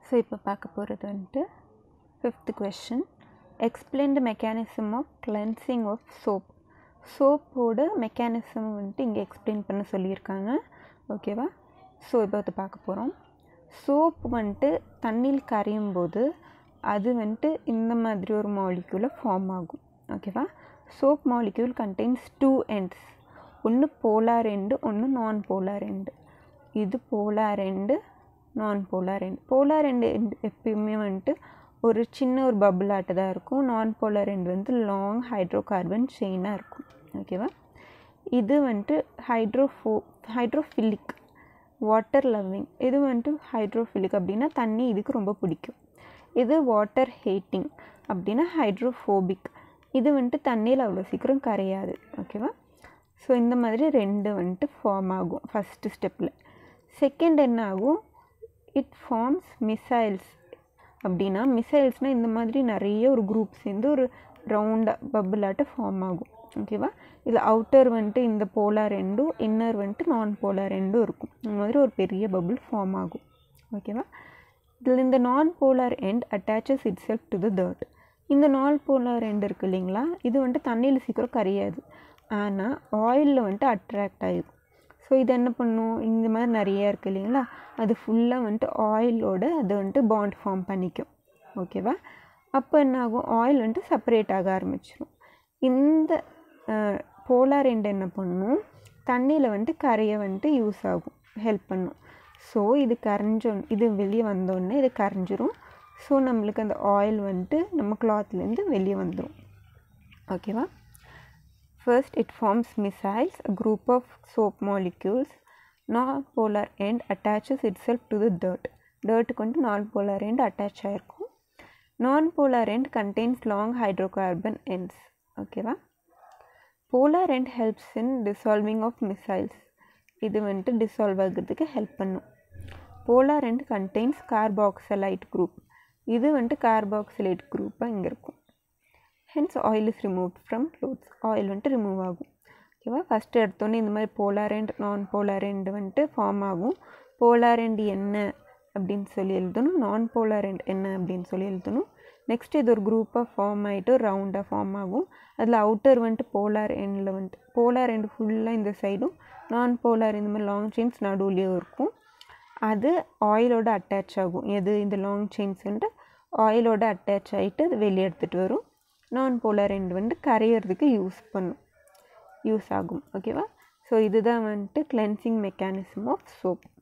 So இப்போ பார்க்க போகிறது வந்துட்டு fifth question explain the mechanism of cleansing of soap சோப்போட மெக்கானிசம் வந்துட்டு இங்கே எக்ஸ்பிளைன் பண்ண சொல்லியிருக்காங்க ஓகேவா ஸோ இப்போ அதை பார்க்க போகிறோம் சோப் வந்துட்டு தண்ணியில் கரையும் போது அது வந்துட்டு இந்த மாதிரி ஒரு மாலிக்யூலை ஃபார்ம் ஆகும் ஓகேவா soap molecule contains two ends ஒன்று போலார் எண்டு ஒன்று நான் போலார் எண்டு இது polar end non polar end polar end எப்பயுமே வந்துட்டு ஒரு சின்ன ஒரு பபுள் ஆட்டு தான் இருக்கும் நான் போலார் எண்டு வந்து லாங் ஹைட்ரோ கார்பன் செயினாக இருக்கும் ஓகேவா இது வந்துட்டு ஹைட்ரோஃபோ ஹைட்ரோஃபிலிக் வாட்டர் லவ்விங் இது வந்துட்டு ஹைட்ரோஃபிலிக் அப்படின்னா தண்ணி இதுக்கு ரொம்ப பிடிக்கும் இது வாட்டர் ஹேட்டிங் அப்படின்னா ஹைட்ரோஃபோபிக் இது வந்துட்டு தண்ணியில் அவ்வளோ சீக்கிரம் கரையாது ஓகேவா ஸோ இந்த மாதிரி ரெண்டு வந்துட்டு ஃபார்ம் ஆகும் ஃபஸ்ட்டு ஸ்டெப்பில் செகண்ட் என்ன ஆகும் இட் ஃபார்ம்ஸ் மிசைல்ஸ் அப்படின்னா மிசைல்ஸ்னால் இந்த மாதிரி நிறைய ஒரு குரூப் சேர்ந்து ஒரு ரவுண்டாக பப்புளாட்ட ஃபார்ம் ஆகும் ஓகேவா இதில் அவுட்டர் வந்துட்டு இந்த போலார் ரெண்டும் இன்னர் வந்துட்டு நான் போலார் ரெண்டும் இருக்கும் இந்த மாதிரி ஒரு பெரிய பபுள் ஃபார்ம் ஆகும் ஓகேவா இதில் இந்த non polar end attaches itself to the third இந்த நான் போலார் எண்ட் இருக்குது இல்லைங்களா இது வந்துட்டு தண்ணியில் சீக்கிரம் கரையாது ஆனால் ஆயிலில் வந்துட்டு அட்ராக்ட் ஆகிடும் ஸோ இது என்ன பண்ணும் இந்த மாதிரி நிறைய இருக்குது இல்லைங்களா அது ஃபுல்லாக வந்துட்டு ஆயிலோட அது வந்துட்டு பாண்ட் ஃபார்ம் பண்ணிக்கும் ஓகேவா அப்போ என்ன ஆகும் ஆயில் வந்துட்டு செப்பரேட் ஆக ஆரம்பிச்சிடும் இந்த போலார் எண்ட் என்ன பண்ணும் தண்ணியில் வந்துட்டு கரைய வந்துட்டு யூஸ் ஆகும் ஹெல்ப் பண்ணும் ஸோ இது கரைஞ்சோ இது வெளியே வந்தோடனே இது கரைஞ்சிரும் ஸோ நம்மளுக்கு அந்த ஆயில் வந்துட்டு நம்ம கிளாத்லேருந்து வெளியே வந்துடும் ஓகேவா First, it forms missiles, a group of soap molecules. Non-polar end attaches itself to the dirt. Dirt கொண்டு non-polar end attach ஆயிருக்கும் non-polar end contains long hydrocarbon ends. ஓகேவா polar end helps in dissolving of missiles. இது வந்துட்டு dissolve ஆகிறதுக்கு help பண்ணும் polar end contains carboxylate group. இது வந்துட்டு carboxylate குரூப்பாக இங்கே இருக்கும் hence oil is remove from clothes oil வந்துட்டு ரிமூவ் ஆகும் ஓகேவா ஃபஸ்ட்டு எடுத்தோன்னே இந்த மாதிரி polar and non polar end வந்துட்டு ஃபார்ம் ஆகும் போலார் எண்ட் என்ன அப்படின்னு சொல்லி எழுதணும் நான் போலார் எண்ட் என்ன அப்படின்னு சொல்லி எழுதணும் நெக்ஸ்ட் இது ஒரு குரூப்பாக ஃபார்ம் ஆகிட்டு ரவுண்டாக ஃபார்ம் ஆகும் அதில் அவுட்டர் வந்துட்டு போலார் எண்டில் வந்துட்டு போலார் எண்ட் ஃபுல்லாக இந்த சைடும் நான் போலார் இந்த மாதிரி லாங் செயின்ஸ் நடுவுலேயும் இருக்கும் அது ஆயிலோட அட்டாச் ஆகும் எது இந்த லாங் செயின்ஸ் வந்துட்டு ஆயிலோட அட்டாச் ஆகிட்டு அது வெளியே எடுத்துகிட்டு வரும் நான் போலார் எண்ட் வந்துட்டு கரையிறதுக்கு யூஸ் பண்ணும் யூஸ் ஆகும் ஓகேவா ஸோ இதுதான் வந்துட்டு கிளென்சிங் மெக்கானிசம் ஆஃப் சோப்